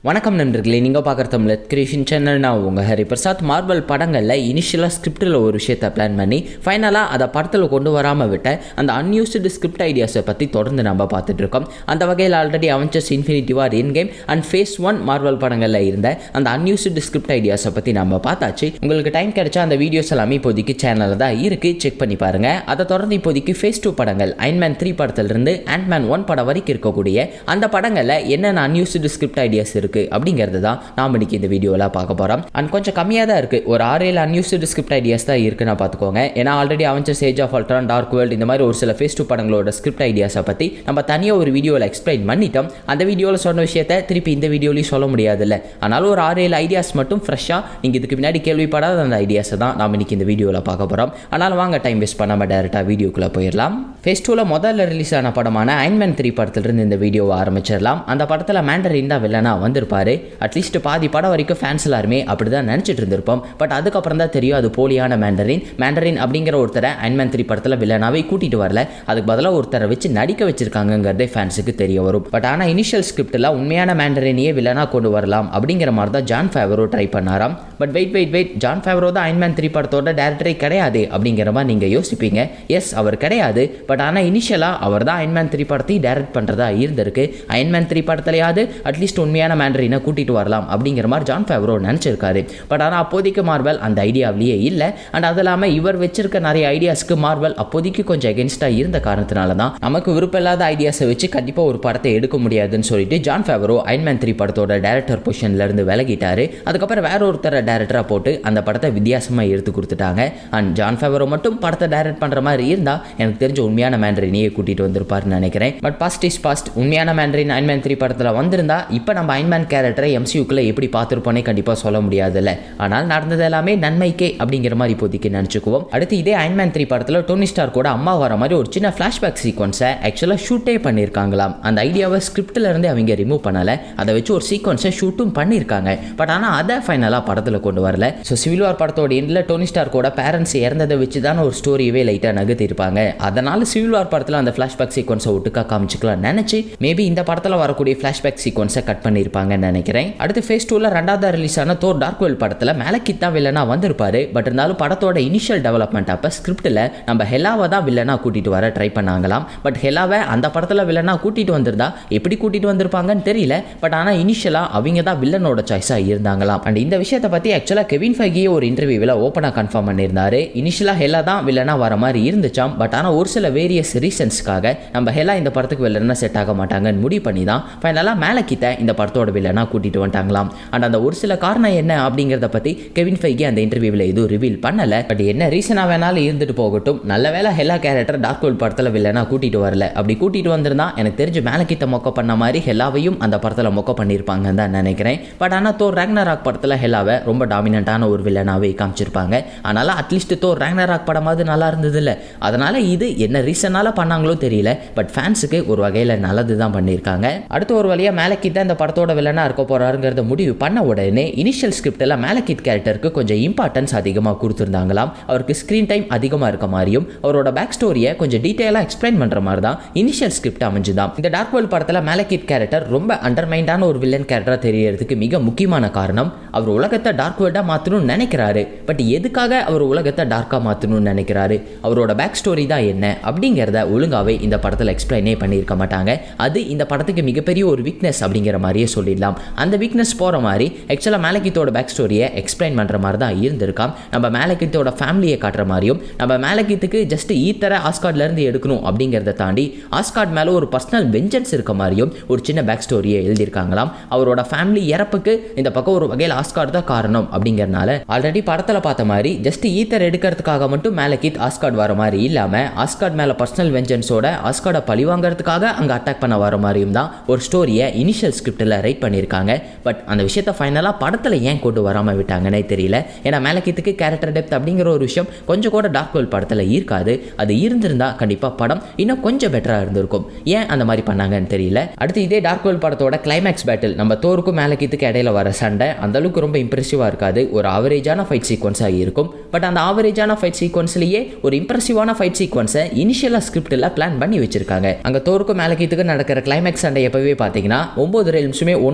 வணக்கம் நண்பர்களே நீங்கள் பார்க்குற தமிழ் கிரியேஷன் சேனல் நான் உங்கள் ஹரி பிரசாத் மார்வல் படங்களில் இனிஷியலாக ஸ்கிரிப்டில் ஒரு விஷயத்தை பிளான் பண்ணி ஃபைனலாக அதை படத்தில் கொண்டு வராமல் விட்ட அந்த அன்யூஸ்டு ஸ்கிரிப்ட் ஐடியாஸை பற்றி தொடர்ந்து நம்ம பார்த்துட்டு இருக்கோம் அந்த வகையில் already Avengers Infinity War Endgame and phase one Marvel படங்களில் இருந்த அந்த அன்யூஸ்டு ஸ்கிரிப்ட் ஐடியாஸை பற்றி நம்ம பார்த்தாச்சு உங்களுக்கு டைம் கிடைச்சா அந்த வீடியோஸ் எல்லாமே இப்போதைக்கு சேனலில் தான் இருக்குது செக் பண்ணி பாருங்கள் அதை தொடர்ந்து இப்போதைக்கு ஃபேஸ் டூ படங்கள் அயன்மேன் த்ரீ படத்திலிருந்து ஆண்ட்மேன் ஒன் படம் வரைக்கும் இருக்கக்கூடிய அந்த படங்களில் என்னென்ன அன்யூஸ்டு ஸ்கிரிப்ட் ஐடியாஸ் இருக்குது அப்படிங்கிறது தான் நாம் இன்னைக்கு இந்த வீடியோவில் பார்க்க போகிறோம் அண்ட் கொஞ்சம் கம்மியாக தான் இருக்குது ஒரு ஆறு ஏழு அன்யூஸ்டு ஸ்கிரிப்ட் ஐடியாஸ் தான் இருக்குன்னு பார்த்துக்கோங்க ஏன்னா already Avenger age of Ultron dark world இந்த மாதிரி ஒரு சில ஃபேஸ் டூ படங்களோட ஸ்கிரிப்ட் ஐடியாஸை பற்றி நம்ம தனியாக ஒரு வீடியோவில் எக்ஸ்பிளைன் பண்ணிட்டோம் அந்த வீடியோவில் சொன்ன விஷயத்தை திருப்பி இந்த வீடியோலையும் சொல்ல முடியாதுல்ல அதனால ஒரு ஆறு ஏழு ஐடியாஸ் மட்டும் ஃப்ரெஷ்ஷாக நீங்கள் இதுக்கு முன்னாடி கேள்விப்படாத அந்த ஐடியாஸை தான் நாம் இன்னைக்கு இந்த வீடியோவில் பார்க்க போகிறோம் அதனால் வாங்க டைம் வேஸ்ட் பண்ணாமல் டேரெக்டாக வீடியோக்குள்ளே போயிடலாம் ஃபேஸ் டூவில் முதல்ல ரிலீஸ் ஆன படமான அயன்மேன் த்ரீ படத்திலிருந்து இந்த வீடியோவை ஆரம்பிச்சிடலாம் அந்த படத்தில் மேண்டரின் தான் வில்லனா வந்திருப்பாரு அட்லீஸ்ட் பாதி படம் வரைக்கும் ஃபேன்ஸ் எல்லாருமே அப்படி தான் நினச்சிட்டு இருந்திருப்போம் பட் அதுக்கப்புறம் தான் தெரியும் அது போலியான மேண்டரின் மேண்டரின் அப்படிங்கிற ஒருத்தரை அயன்மேன் த்ரீ படத்தில் வில்லனாவே கூட்டிட்டு வரல அதுக்கு பதிலாக ஒருத்தரை வச்சு நடிக்க வச்சிருக்காங்கங்கிறதே ஃபேன்ஸுக்கு தெரிய வரும் பட் ஆனால் இனிஷியல் ஸ்கிரிப்டில் உண்மையான மேண்டரினையே வில்லனா கொண்டு வரலாம் அப்படிங்கிற மாதிரி தான் ஜான் ஃபேவரோ ட்ரை பண்ணாராம் but wait wait wait John Favreau தான் அயன்மேன் த்ரீ படத்தோட டேரக்டரே கிடையாது அப்படிங்கிற மாதிரி நீங்கள் யோசிப்பீங்க எஸ் அவர் கிடையாது பட் ஆனால் இனிஷியலாக அவர் தான் அயன்மேன் த்ரீ படத்தையும் டைரக்ட் பண்ணுறதா இருந்திருக்கு அயன்மேன் த்ரீ படத்துலையாவது அட்லீஸ்ட் உண்மையான மேண்டரினை கூட்டிட்டு வரலாம் அப்படிங்கிற மாதிரி ஜான் ஃபேவரோ நினச்சிருக்காரு பட் ஆனால் அப்போதைக்கு மார்வல் அந்த ஐடியாவிலேயே இல்லை அண்ட் அது இல்லாமல் இவர் வச்சிருக்க நிறைய ஐடியாஸ்க்கு மார்வல் அப்போதைக்கு கொஞ்சம் எகென்ஸ்டாக இருந்த காரணத்தினால தான் நமக்கு விருப்பம் இல்லாத ஐடியாஸை வச்சு கண்டிப்பாக ஒரு படத்தை எடுக்க முடியாதுன்னு சொல்லிட்டு ஜான் ஃபேவரோ அயன்மேன் த்ரீ படத்தோட டேரக்டர் பொசிஷன்லேருந்து விலகிட்டாரு அதுக்கப்புறம் வேற ஒருத்தரை டேரக்டராக போட்டு அந்த படத்தை வித்தியாசமாக எடுத்து கொடுத்துட்டாங்க அண்ட் ஜான் ஃபேவரோ மட்டும் படத்தை டைரக்ட் பண்ணுற மாதிரி இருந்தால் எனக்கு தெரிஞ்ச உண்மையான மேண்டரினையே கூட்டிகிட்டு வந்திருப்பாருன்னு நினைக்கிறேன் பட் பாஸ்ட் இஸ் பாஸ்ட் உண்மையான மேண்டரின் அயன்மேன் த்ரீ படத்தில் வந்திருந்தா இப்போ நம்ம அயன்மேன் கேரக்டரை எம்சியூக்குள்ளே எப்படி பார்த்துருப்போனே கண்டிப்பாக சொல்ல முடியாதுல்ல ஆனால் நடந்தது எல்லாமே நன்மைக்கே அப்படிங்கிற மாதிரி இப்போதைக்கு நினச்சிக்குவோம் அடுத்து இதே அயன்மேன் த்ரீ படத்தில் டோனி ஸ்டார் கூட அம்மா வர மாதிரி ஒரு சின்ன ஃப்ளாஷ்பேக் சீக்வன்ஸை ஆக்சுவலாக ஷூட்டே பண்ணியிருக்காங்களாம் அந்த ஐடியாவை ஸ்கிரிப்டில் இருந்து அவங்க ரிமூவ் பண்ணலை அதை வச்சு ஒரு சீக்வன்ஸை ஷூட்டும் பண்ணியிருக்காங்க பட் ஆனால் அதை ஃபைனலாக படத்தில் கொண்டு வரல ஸோ சிவில் வார் படத்தோட எண்டில் டோனி ஸ்டார் கூட பேரண்ட்ஸ் இறந்ததை வச்சு தான் ஒரு ஸ்டோரியவே லைட்டாக நகர்த்திருப்பாங்க அதனால சிவில் வார் படத்தில் அந்த ஃப்ளாஷ்பேக் சீக்வன்ஸை ஒட்டுக்கா காமிச்சிக்கலாம் நினச்சி மேபி இந்த படத்தில் வரக்கூடிய ஃப்ளாஷ்பேக் சீக்வன்ஸை கட் பண்ணியிருப்பாங்கன்னு நினைக்கிறேன் அடுத்து ஃபேஸ் டூவில் ரெண்டாவது ரிலீஸ் ஆன தோர் டார்க்வெல் படத்தில் மேலக்கித் தான் வில்லனா வந்திருப்பாரு பட் இருந்தாலும் படத்தோட இனிஷியல் டெவலப்மெண்ட் அப்போ ஸ்கிரிப்டில் நம்ம ஹெலாவை தான் வில்லனா கூட்டிட்டு வர ட்ரை பண்ணாங்களாம் பட் ஹெலாவை அந்த படத்தில் வில்லனா கூட்டிட்டு வந்திருந்தா எப்படி கூட்டிட்டு வந்திருப்பாங்கன்னு தெரியல பட் ஆனால் இனிஷியலாக அவங்க தான் வில்லனோட சாய்ஸாக இருந்தாங்களாம் அண்ட் இந்த விஷயத்தை பற்றி ஆக்சுவலாக கெவின் ஃபைகியே ஒரு இன்டர்வியூவில் ஓப்பனாக கன்ஃபார்ம் பண்ணியிருந்தாரு இனிஷியலாக ஹெலா தான் வில்லனா வர மாதிரி இருந்துச்சாம் பட் ஆனால் ஒரு சில வேரியஸ் ரீசன்ஸ்க்காக நம்ம ஹெலா இந்த படத்துக்கு வில்லனா செட் ஆக மாட்டாங்கன்னு முடிவு பண்ணி தான் ஃபைனலாக மேலக்கித்த இந்த படத்தோட வில்லனா கூட்டிட்டு வந்துட்டாங்களாம் அண்ட் அந்த ஒரு சில காரணம் என்ன அப்படிங்கிறத பற்றி கெவின் ஃபைகி அந்த இன்டர்வியூவில் எதுவும் ரிவீல் பண்ணல பட் என்ன ரீசனாக வேணாலும் இருந்துட்டு போகட்டும் நல்ல வேலை ஹெல்லா கேரக்டர் டார்க் வேர்ல்ட் படத்தில் வில்லனா கூட்டிட்டு வரல அப்படி கூட்டிட்டு வந்திருந்தா எனக்கு தெரிஞ்சு மேலக்கித்த மொக்க பண்ண மாதிரி ஹெல்லாவையும் அந்த படத்தில் மொக்க பண்ணியிருப்பாங்கன்னு தான் நினைக்கிறேன் பட் ஆனால் தோர் ரேக்னராக் படத்தில் ஹெல்லாவை ரொம்ப டாமினண்ட்டான ஒரு வில்லனாவே காமிச்சிருப்பாங்க அதனால அட்லீஸ்ட் தோர் ரேக்னராக் படமாவது நல்லா இருந்தது இல்லை அதனால இது என்ன ரீசனால பண்ணாங்களோ தெரியல பட் ஃபேன்ஸுக்கு ஒரு வகையில் நல்லது தான் பண்ணியிருக்காங்க அடுத்து ஒரு வழியாக மேலக்கித்த இந்த படத்தோட வில்லனா இருக்க போறாருங்கிறத முடிவு பண்ண உடனே இனிஷியல் ஸ்கிரிப்டில் மேலக்கித் கேரக்டருக்கு கொஞ்சம் இம்பார்ட்டன்ஸ் அதிகமாக கொடுத்துருந்தாங்களாம் அவருக்கு ஸ்க்ரீன் டைம் அதிகமாக இருக்க மாதிரியும் அவரோட பேக் ஸ்டோரியை கொஞ்சம் டீட்டெயிலாக எக்ஸ்பிளைன் பண்ணுற மாதிரி தான் இனிஷியல் ஸ்கிரிப்ட் அமைஞ்சுதான் இந்த டார்க் வேர்ல்ட் படத்தில் மேலக்கிட் கேரக்டர் ரொம்ப அண்டர்மைண்டான ஒரு வில்லன் கேரக்டராக தெரியறதுக்கு மிக முக்கியமான காரணம் அவர் உலகத்தை டார்க் வேர்ல்டாக மாற்றணும்னு நினைக்கிறாரு பட் எதுக்காக அவர் உலகத்தை டார்க்காக மாற்றணும்னு நினைக்கிறாரு அவரோட பேக் ஸ்டோரி தான் என்ன அப்படிங்கிறத ஒழுங்காகவே இந்த படத்தில் எக்ஸ்பிளைனே பண்ணியிருக்க மாட்டாங்க அது இந்த படத்துக்கு மிகப்பெரிய ஒரு வீக்னஸ் அப்படிங்கிற மாதிரியே சொல்லிடலாம் அந்த வீக்னஸ் போகிற மாதிரி ஆக்சுவலாக மேலக்கித்தோட பேக் ஸ்டோரியை எக்ஸ்பிளைன் பண்ணுற மாதிரி தான் இருந்திருக்காம் நம்ம மேலக்கித்தோட ஃபேமிலியை காட்டுற மாதிரியும் நம்ம மேலக்கித்துக்கு ஜஸ்ட் ஈத்தரை ஆஸ்கார்ட்லேருந்து எடுக்கணும் அப்படிங்கிறத தாண்டி ஆஸ்கார்ட் மேலே ஒரு பர்சனல் வெஞ்சன்ஸ் இருக்க மாதிரியும் ஒரு சின்ன பேக் ஸ்டோரியை எழுதியிருக்காங்களாம் அவரோட ஃபேமிலி இறப்புக்கு இந்த பக்கம் ஒரு வகையில் ஆஸ்கார்ட் தான் காரணம் அப்படிங்கிறனால ஆல்ரெடி படத்தில் பார்த்த மாதிரி ஜஸ்ட் ஈத்தர் எடுக்கிறதுக்காக மட்டும் மேலக்கித் ஆஸ்கார்ட் வர மாதிரி இல்லாமல் ஆஸ்கார்ட் மேலே பர்சனல் வெஞ்சன்ஸோட ஆஸ்கார்டை பழி வாங்குறதுக்காக அங்கே அட்டாக் பண்ண வர மாதிரியும் தான் ஒரு ஸ்டோரியை இனிஷியல் ஸ்கிரிப்டில் ரைட் பண்ணியிருக்காங்க பட் அந்த விஷயத்த ஃபைனலாக படத்தில் ஏன் கொண்டு வராமல் விட்டாங்கன்னே தெரியல ஏன்னா மேலக்கித்துக்கு கேரக்டர் டெப்த் அப்படிங்கிற ஒரு விஷயம் கொஞ்சம் கூட டார்க் வேர்ல்ட் படத்தில் இருக்காது அது இருந்திருந்தா கண்டிப்பாக படம் இன்னும் கொஞ்சம் பெட்டராக இருந்திருக்கும் ஏன் அந்த மாதிரி பண்ணாங்கன்னு தெரியல அடுத்து இதே டார்க் வேர்ல்ட் படத்தோட கிளைமேக்ஸ் பேட்டில் நம்ம தோருக்கும் மேலக்கித்துக்கு இடையில வர சண்டை அந்த அளவுக்கு ரொம்ப இம்ப்ரெசிவாக இருக்காது ஒரு ஆவரேஜான ஃபைட் சீக்வன்ஸாக இருக்கும் பட் அந்த ஆவரேஜான ஃபைட் சீக்வன்ஸ்லேயே ஒரு இம்ப்ரெசிவான ஃபைட் சீக்வன்ஸை இனிஷியலாக ஸ்கிரிப்டில் பிளான் பண்ணி வச்சிருக்காங்க அங்கே தோருக்கும் மேலக்கித்துக்கு நடக்கிற கிளைமேக்ஸ் சண்டை எப்பவே பார்த்தீங்கன்னா ஒம்பது ரெல்ம்ஸுமே ஒன்று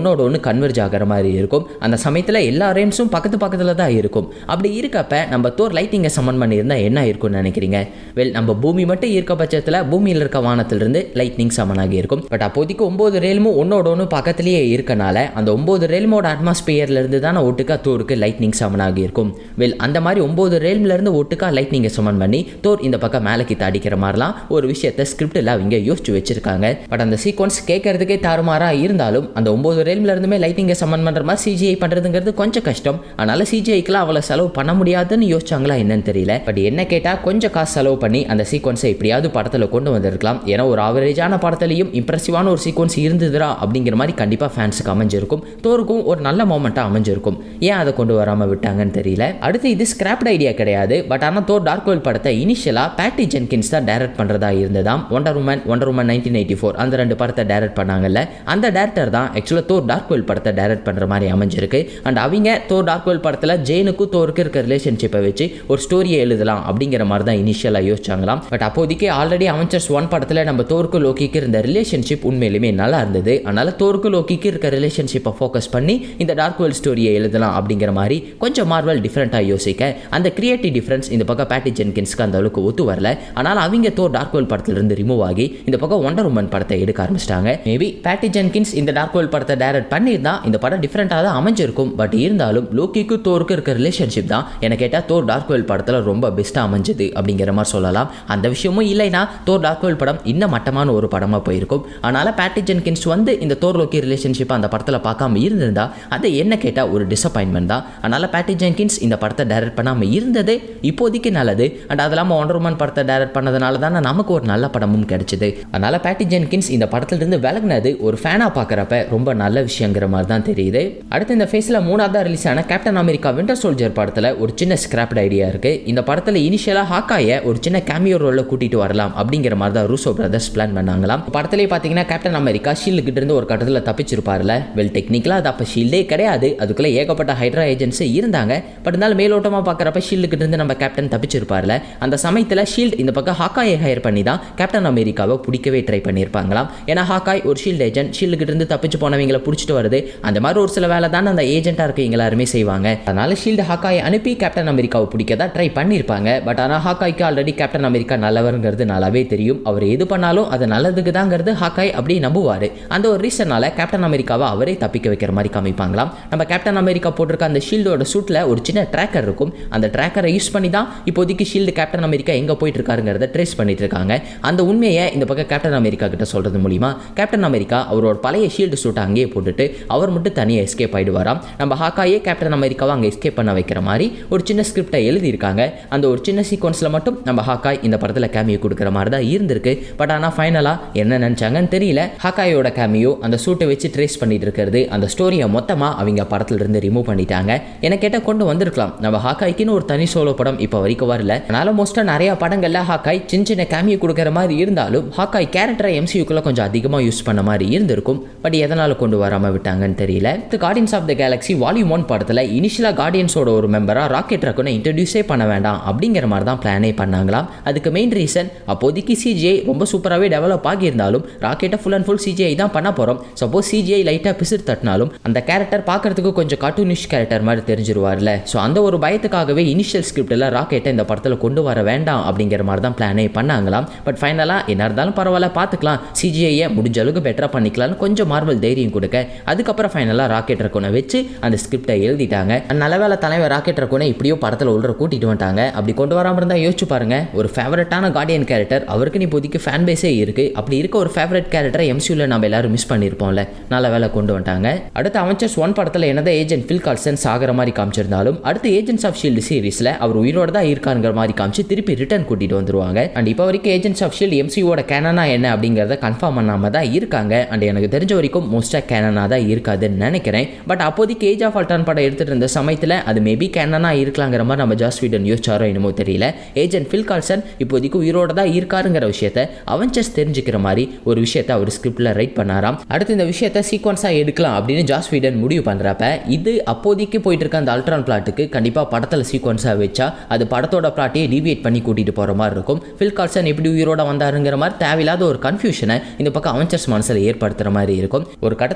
ஒன்னோட ஒன்று கன்வெர்ஜ் ஆகிற மாதிரி இருக்கும் அந்த சமயத்தில் எல்லா ரேம்ஸும் பக்கத்து பக்கத்தில் தான் இருக்கும் அப்படி இருக்கப்ப நம்ம தோர் லைட்டிங்கை சமன் பண்ணியிருந்தா என்ன இருக்கும்னு நினைக்கிறீங்க வெல் நம்ம பூமி மட்டும் இருக்க பட்சத்தில் பூமியில் இருக்க வானத்திலிருந்து லைட்னிங் சமன் ஆகி இருக்கும் பட் அப்போதைக்கு ஒம்பது ரேல்மும் ஒன்னோட ஒன்று பக்கத்துலேயே இருக்கனால அந்த ஒம்பது ரேல்மோட அட்மாஸ்பியர்ல இருந்து தானே ஒட்டுக்கா தோருக்கு லைட்னிங் சமன் ஆகி இருக்கும் வெல் அந்த மாதிரி ஒம்பது ரேல்ம்ல இருந்து ஒட்டுக்கா லைட்னிங்கை சமன் பண்ணி தோர் இந்த பக்கம் மேலே கிட்ட அடிக்கிற மாதிரிலாம் ஒரு விஷயத்தை ஸ்கிரிப்டில் அவங்க யோசிச்சு வச்சிருக்காங்க பட் அந்த சீக்வன்ஸ் கேட்கறதுக்கே தாறுமாறா இருந்தாலும் அந்த ஒம்பது ரேல்ம்ல இருந்துமே லைட்டிங்கை சமன் பண்ணுற மாதிரி சிஜிஐ பண்ணுறதுங்கிறது கொஞ்சம் கஷ்டம் அதனால சிஜிஐக்கெலாம் அவ்வளோ செலவு பண்ண முடியாதுன்னு யோசிச்சாங்களா என்னன்னு தெரியல பட் என்ன கேட்டால் கொஞ்சம் காசு செலவு பண்ணி அந்த சீக்வன்ஸை எப்படியாவது படத்தில் கொண்டு வந்திருக்கலாம் ஏன்னா ஒரு ஆவரேஜான படத்துலையும் இம்ப்ரெசிவான ஒரு சீக்வன்ஸ் இருந்ததுரா அப்படிங்கிற மாதிரி கண்டிப்பாக ஃபேன்ஸுக்கு அமைஞ்சிருக்கும் தோருக்கும் ஒரு நல்ல மூமெண்ட்டாக அமைஞ்சிருக்கும் ஏன் அதை கொண்டு வராமல் விட்டாங்கன்னு தெரியல அடுத்து இது ஸ்கிராப்ட் ஐடியா கிடையாது பட் ஆனால் தோர் டார்க் வேல் படத்தை இனிஷியலாக பேட்டி ஜென்கின்ஸ் தான் டைரக்ட் பண்ணுறதா இருந்ததாம் Wonder Woman Wonder Woman nineteen eighty four அந்த ரெண்டு படத்தை டைரக்ட் பண்ணாங்கல்ல அந்த டேரக்டர் தான் ஆக்சுவலாக தோர் டார்க் வேல் படத்தை டைரக்ட் பண்ணுற மாதிரி அமைஞ்சிருக்கு அண்ட் அவங்க தோர் டார்க் வேல் படத்தில் ஜெயினுக்கும் தோருக்கு இருக்க ரிலேஷன்ஷிப்பை வச்சு ஒரு ஸ்டோரியை எழுதலாம் அப்படிங்கிற மாதிரி தான் இனிஷியலாக யோசிச்சாங்களாம் பட் அப்போதைக்கு ஆல்ரெடி அவஞ்சர்ஸ் ஒன் படத்தில் நம்ம தோருக்கு லோக்கிக்கு இருந்த ரிலேஷன்ஷிப் உண்மையிலுமே நல்லா இருந்தது அதனால தோருக்கு லோக்கிக்கு இருக்க ரிலேஷன்ஷிப்பை ஃபோக்கஸ் பண்ணி இந்த டார்க் வேல் ஸ்டோரியை எழுதலாம் அப்படிங்கிற மாதிரி கொஞ்சம் மார்வல் டிஃப்ரெண்ட்டாக யோசிக்க அந்த கிரியேட்டிவ் டிஃப்ரென்ஸ் இந்த பக்கம் பேட்டி ஜென்கின்ஸ்க்கு அந்த அளவுக்கு ஒத்து வரல ஆனால் அவங்க தோர் டார்க் வேல் படத்திலிருந்து ரிமூவ் ஆகி இந்த பக்கம் ஒண்டர் உமன் படத்தை எடுக்க ஆரம்பிச்சிட்டாங்க மேபி பேட்டி ஜென்கின்ஸ் இந்த டார்க் வேல் படத்தை டைரக்ட் பண்ணியிருந்தா இந்த படம் டிஃப்ரெண்ட்டாக தான் அமைஞ்சிருக்கும் பட் இருந்தாலும் லோக்கிக்கு தோருக்கு இருக்க ரிலேஷன்ஷிப் தான் எனக்கு கேட்டால் தோர் டார்க் வேல் படத்தில் ரொம்ப பெஸ்ட்டாக அமைஞ்சது அப்படிங்கிற மாதிரி சொல்லலாம் அந்த விஷயமும் இல்லைனா தோர் டார்க் வேல் படம் இன்னும் மட்டமான ஒரு படமாக போயிருக்கும் அதனால் பேட்டி ஜென்கின்ஸ் வந்து இந்த தோர் லோக்கி ரிலேஷன்ஷிப் அந்த படத்தில் பார்க்காம இருந்திருந்தா அது என்ன கேட்டால் ஒரு டிசப்பாயின்மெண்ட் தான் அதனால் பேட்டி ஜென்கின்ஸ் இந்த படத்தை டைரக்ட் பண்ணாமல் இருந்தது இப்போதைக்கு நல்லது அண்ட் அது இல்லாமல் ஒண்டர் உமன் படத்தை டைரக்ட் பண்ணதுனால தானே நமக்கு ஒரு நல்ல படமும் கிடைச்சிது அதனால் பேட்டி ஜென்கின்ஸ் இந்த படத்திலிருந்து விலகினது ஒரு ஃபேனாக பார்க்குறப்ப ரொம்ப நல்ல விஷயங்கிற மாதிரி தான் தெரியுது அடுத்து இந்த ஃபேஸில் மூணாவதாக ரிலீஸ் ஆன கேப்டன் அமெரிக்கா விண்டர் சோல்ஜர் படத்தில் ஒரு சின்ன ஸ்கிராப்ட் ஐடியா இருக்குது இந்த படத்தில் இனிஷியலாக ஹாக்காயை ஒரு சின்ன கேமியோ ரோலில் கூட்டிகிட்டு வரலாம் அப்படிங்கிற மாதிரி தான் ரூசோ பிரதர்ஸ் பிளான் பண்ணாங்களாம் படத்திலே பார்த்தீங்கன்னா கேப்டன் அமெரிக்கா ஷீல்டு கிட்ட இருந்து ஒரு கட்டத்தில் தப்பிச்சிருப்பார்ல வெல் டெக்னிக்கலாக அது அப்போ ஷீல்டே கிடையாது அதுக்குள்ளே ஏகப்பட்ட ஹைட்ரா ஏஜென்ட்ஸு இருந்தாங்க பட் இருந்தாலும் மேலோட்டமாக பார்க்குறப்ப ஷீல்டு கிட்ட இருந்து நம்ம கேப்டன் தப்பிச்சிருப்பார்ல அந்த சமயத்தில் ஷீல்டு இந்த பக்கம் ஹாக்காயை ஹையர் பண்ணி தான் கேப்டன் அமெரிக்காவை பிடிக்கவே ட்ரை பண்ணியிருப்பாங்களாம் ஏன்னா ஹாக்காய் ஒரு ஷீல்டு ஏஜென்ட் ஷீல்டு கிட்ட இருந்து தப்பிச்சு போனவங்களை பிடிச்சிட்டு வருது அந்த மாதிரி ஒரு சில வேலை தான் அந்த ஏஜென்ட்டாக இருக்கவங்க எல்லாருமே செய்வாங்க அதனால ஷீல்டு ஹாக்காயை அனுப்பி கேப்டன் அமெரிக்காவை பிடிக்க தான் ட்ரை பண்ணியிருப்பாங்க பட் ஆனால் ஹாக்காய்க்கு ஆல்ரெடி கேப்டன் அமெரிக்கா நல்லவருங்கிறது நல்லாவே தெரியும் அவர் எது பண்ணாலும் அது நல்லதுக்கு தாங்கிறது ஹாக்காய் அப்படி நம்புவார் அந்த ஒரு ரீசனால கேப்டன் அமெரிக்காவை அவரே தப்பிக்க வைக்கிற மாதிரி காமிப்பாங்களாம் நம்ம கேப்டன் அமெரிக்கா போட்டிருக்க அந்த ஷீல்டோட சூட்டில் ஒரு சின்ன ட்ராக்கர் இருக்கும் அந்த ட்ராக்கரை யூஸ் பண்ணி தான் இப்போதைக்கு ஷீல்டு கேப்டன் அமெரிக்கா எங்கே போயிட்டு இருக்காருங்கிறத ட்ரேஸ் பண்ணிட்டு இருக்காங்க அந்த உண்மையை இந்த பக்கம் கேப்டன் அமெரிக்கா கிட்ட சொல்றது மூலிமா கேப்டன் அமெரிக்கா அவரோட பழைய ஷீல்டு சூட்டை அங்கேயே போட்டுட்டு அவர் மட்டும் தனியாக எஸ்கேப் ஆயிடுவாராம் நம்ம ஹாக்காயே கேப்டன் அமெரிக்காவை அங்கே எஸ்கேப் பண்ண வைக்கிற மாதிரி ஒரு சின்ன ஸ்கிரிப்டை எழுதியிருக்காங்க அந்த ஒரு சின்ன சீக்வன்ஸில் மட்டும் நம்ம ஹாக்காய் இந்த படத்தில் கேமியோ கொடுக்குற மாதிரி தான் இருந்திருக்கு பட் ஆனால் ஃபைனலாக என்ன நினச்சாங்கன்னு தெரியல ஹாக்காயோட கேமியோ அந்த சூட்டை வச்சு ட்ரேஸ் பண்ணிட்டு இருக்கிறது அந்த ஸ்டோரியை மொத்தமாக அவங்க படத்துல இருந்து ரிமூவ் பண்ணிட்டாங்க என்ன கேட்டால் கொண்டு வந்திருக்கலாம் நம்ம ஹாக்காய்க்குன்னு ஒரு தனி சோலோ படம் இப்போ வரைக்கும் வரல அதனால மோஸ்ட்டாக நிறைய படங்களில் ஹாக்காய் சின்ன சின்ன கேமியோ கொடுக்குற மாதிரி இருந்தாலும் ஹாக்காய் கேரக்டரை எம்சியூக்குள்ள கொஞ்சம் அதிகமாக யூஸ் பண்ண மாதிரி இருந்திருக்கும் பட் எதனால் கொண்டு வராமல் விட்டாங்கன்னு தெரியல Guardians of the Galaxy volume one படத்தில் இனிஷியலாக கார்டியன்ஸோட ஒரு மெம்பராக ராக்கெட் ரக்குனை இன்ட்ரடியூஸே பண்ண வேண்டாம் அப்படிங்கிற மாதிரி தான் பிளானே பண்ணாங்களாம் அதுக்கு மெயின் ரீசன் அப்போதைக்கு சிஜிஐ ரொம்ப சூப்பராகவே டெவலப் ஆகியிருந்தாலும் ராக்கெட்டை ஃபுல் அண்ட் ஃபுல் சிஜிஐ தான் பண்ண போகிறோம் சப்போஸ் சிஜிஐ லைட்டாக பிசிறு தட்டினாலும் அந்த கேரக்டர் பார்க்கறதுக்கு கொஞ்சம் கார்ட்டூனிஷ் கேரக்டர் மாதிரி தெரிஞ்சிருவார்ல ஸோ அந்த ஒரு பயத்துக்காகவே இனிஷியல் ஸ்கிரிப்டில் ராக்கெட்டை இந்த படத்தில் கொண்டு வர வேண்டாம் அப்படிங்கிற மாதிரி தான் பிளானே பண்ணாங்களாம் பட் ஃபைனலாக என்ன இருந்தாலும் பரவாயில்ல பார்த்துக்கலாம் சிஜிஐயை முடிஞ்ச அளவுக்கு பெட்டராக பண்ணிக்கலாம்னு கொஞ்சம் மார்வல் தைரியம் கொடுக்க அதுக்கப்புறம் ஃபைனலாக ராக்கெட் ரக்கோனை வச்சு அந்த ஸ்கிரிப்டை எழுதிட்டாங்க நல்ல வேலை தலைவர் ராக்கெட் ரக்கோனை இப்படியோ படத்தில் உள்ள கூட்டிட்டு வந்துட்டாங்க அப்படி கொண்டு வராமல் இருந்தால் யோசிச்சு பாருங்க ஒரு ஃபேவரட்டான கார்டியன் கேரக்டர் அவருக்கு நீ இப்போதைக்கு ஃபேன் பேஸே இருக்கு அப்படி இருக்க ஒரு ஃபேவரட் கேரக்டரை எம்சியூல நம்ம எல்லாரும் மிஸ் பண்ணியிருப்போம்ல நல்ல வேலை கொண்டு வந்துட்டாங்க அடுத்து அவஞ்சர்ஸ் ஒன் படத்தில் என்னதான் ஏஜென்ட் ஃபில் கால்சன் சாகிற மாதிரி காமிச்சிருந்தாலும் அடுத்து ஏஜென்ட்ஸ் ஆஃப் ஷீல்டு சீரிஸில் அவர் உயிரோட தான் இருக்காங்கிற மாதிரி காமிச்சு திருப்பி ரிட்டர்ன் கூட்டிட்டு வந்துருவாங்க அண்ட் இப்போ வரைக்கும் ஏஜென்ட்ஸ் ஆஃப் ஷீல்டு எம்சியோட கேனனா என்ன அப்படிங்கிறத கன்ஃபார்ம் பண்ணாமல் தான் இருக்காங்க அண்ட் எனக்கு தெரிஞ்ச வரைக்கும் மோஸ்ட்டாக கேனனா தான் இருக்காதுன்னு நினைக்கிறேன் பட் அப்போதைக்கு ஏஜ் ஆஃப் அல்டான் படம் எடுத்துட்டு இருந்த சமயத்தில் அது மேபி கேனனா இருக்கலாங்கிற மாதிரி நம்ம ஜாஸ் வீடன் யோசிச்சாரோ என்னமோ தெரியல ஏஜென்ட் ஃபில் கால்சன் இப்போதைக்கு உயிரோட தான் இருக்காருங்கிற விஷயத்த அவஞ்சர்ஸ் தெரிஞ்சுக்கிற மாதிரி ஒரு விஷயத்த அவர் ஸ்கிரிப்டில் ரைட் பண்ணாராம் அடுத்து இந்த விஷயத்த சீக்வன்ஸாக எடுக்கலாம் அப்படின்னு ஜாஸ் வீடன் முடிவு பண்ணுறப்ப இது அப்போதைக்கு போயிட்டு இருக்க அந்த அல்ட்ரான் பிளாட்டுக்கு கண்டிப்பாக படத்தில் சீக்வன்ஸாக வச்சா அது படத்தோட பிளாட்டையே டிவியேட் பண்ணி கூட்டிகிட்டு போகிற மாதிரி இருக்கும் ஃபில் கால்சன் எப்படி உயிரோட வந்தாருங்கிற மாதிரி தேவையில்லாத ஒரு கன்ஃபியூஷனை இந்த பக்கம் அவஞ்சர்ஸ் மனசில் ஏற்படுத்துகிற மாதிரி இருக்கும் ஒரு கட்டத்தில்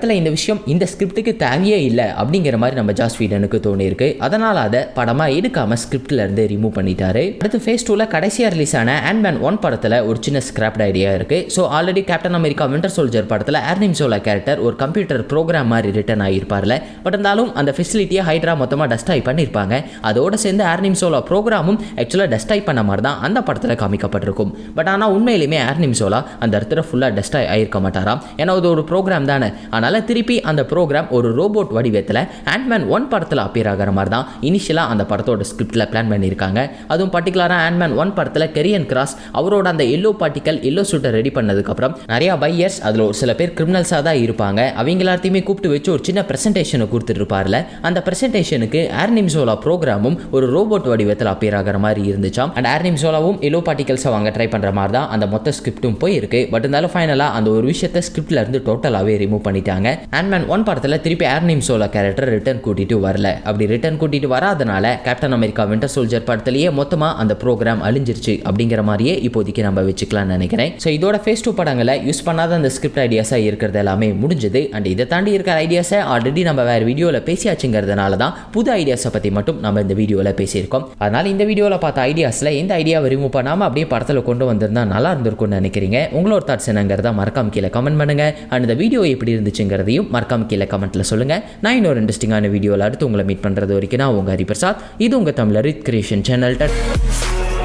இடத்துல இந்த விஷயம் இந்த ஸ்கிரிப்டுக்கு தேவையே இல்லை அப்படிங்கிற மாதிரி நம்ம ஜாஸ் வீடனுக்கு தோணியிருக்கு அதனால் அதை படமாக எடுக்காமல் ஸ்கிரிப்டில் இருந்து ரிமூவ் பண்ணிட்டாரு அடுத்து ஃபேஸ் டூவில் கடைசியாக ரிலீஸ் ஆன மேன் ஒன் படத்தில் ஒரு சின்ன ஸ்கிராப்ட் ஐடியா இருக்குது so already Captain America Winter Soldier படத்தில் ஏர்னிம் சோலா கேரக்டர் ஒரு கம்ப்யூட்டர் ப்ரோக்ராம் மாதிரி ரிட்டர்ன் ஆகியிருப்பார்ல பட் இருந்தாலும் அந்த ஃபெசிலிட்டியை ஹைட்ரா மொத்தமாக டஸ்டாய் பண்ணியிருப்பாங்க அதோட சேர்ந்து ஏர்னிம் சோலா ப்ரோக்ராமும் ஆக்சுவலாக டஸ்டாய் பண்ண மாதிரி தான் அந்த படத்தில் காமிக்கப்பட்டிருக்கும் பட் ஆனால் உண்மையிலுமே ஏர்னிம் சோலா அந்த இடத்துல ஃபுல்லாக டஸ்டாய் ஆயிருக்க மாட்டாராம் ஏன்னா அது ஒரு ப்ரோக்ராம் தானே அதனால் திருப்பி அந்த ப்ரோக்ராம் ஒரு ரோபோட் வடிவத்தில் ஆண்ட்மேன் ஒன் படத்தில் அப்பியர் ஆகிற மாதிரி தான் இனிஷியலாக அந்த படத்தோட ஸ்கிரிப்டில் பிளான் பண்ணியிருக்காங்க அதுவும் பர்டிகுலராக ஆண்ட்மேன் ஒன் படத்தில் கெரியன் கிராஸ் அவரோட அந்த எல்லோ பார்ட்டிக்கல் எல்லோ சூட்டை ரெடி பண்ணதுக்கப்புறம் நிறையா பையர்ஸ் அதில் ஒரு சில பேர் கிரிமினல்ஸாக தான் இருப்பாங்க அவங்க எல்லாத்தையுமே கூப்பிட்டு வச்சு ஒரு சின்ன ப்ரெசன்டேஷனை கொடுத்துருப்பார்ல அந்த ப்ரெசன்டேஷனுக்கு ஏர்னிம் சோலா ப்ரோக்ராமும் ஒரு ரோபோட் வடிவத்தில் அப்பியர் ஆகிற மாதிரி இருந்துச்சாம் அண்ட் ஏர்னிம் சோலாவும் எல்லோ பார்ட்டிகல்ஸை வாங்க ட்ரை பண்ணுற மாதிரி தான் அந்த மொத்த ஸ்கிரிப்டும் போயிருக்கு பட் இருந்தாலும் ஃபைனலாக அந்த ஒரு விஷயத்தை ஸ்கிரிப்ட்ல இருந்து டோட்டலாகவே ரிமூவ் பண்ணிட்டாங்க மேன் ஒன் படத்தில் திருப்பி ஏர்னிம் சோலா கேரக்டர் ரிட்டர்ன் கூட்டிட்டு வரல அப்படி ரிட்டர்ன் கூட்டிட்டு வராதனால கேப்டன் அமெரிக்கா விண்டர் சோல்ஜர் படத்திலேயே மொத்தமாக அந்த ப்ரோக்ராம் அழிஞ்சிருச்சு அப்படிங்கிற மாதிரியே இப்போதைக்கு நம்ம வச்சுக்கலாம்னு நினைக்கிறேன் ஸோ இதோட ஃபேஸ் டூ படங்களை யூஸ் பண்ணாத அந்த ஸ்கிரிப்ட் ஐடியாஸாக இருக்கிறது எல்லாமே முடிஞ்சது அண்ட் இதை தாண்டி இருக்கிற ஐடியாஸை ஆல்ரெடி நம்ம வேறு வீடியோவில் பேசியாச்சுங்கிறதுனால தான் புது ஐடியாஸை பற்றி மட்டும் நம்ம இந்த வீடியோவில் பேசியிருக்கோம் அதனால் இந்த வீடியோவில் பார்த்த ஐடியாஸில் எந்த ஐடியாவை ரிமூவ் பண்ணாமல் அப்படியே படத்தில் கொண்டு வந்திருந்தா நல்லா இருந்திருக்கும்னு நினைக்கிறீங்க உங்களோட தாட்ஸ் என்னங்கிறத மறக்காம கீழே கமெண்ட் பண்ணுங்கள் அண்ட் இந்த வீடியோ எப்படி இருந்துச்சுங்கிறதையும் மறக்காம கீழே கமெண்ட்டில் சொல்லுங்கள் நான் இன்னொரு இன்ட்ரெஸ்டிங்கான வீடியோவில் அடுத்து உங்களை மீட் பண்ணுறது வரைக்கும் நான் உங்கள் ஹரிபிரசாத் இது உங்கள் தமிழ் கிரியேஷன் சேனல்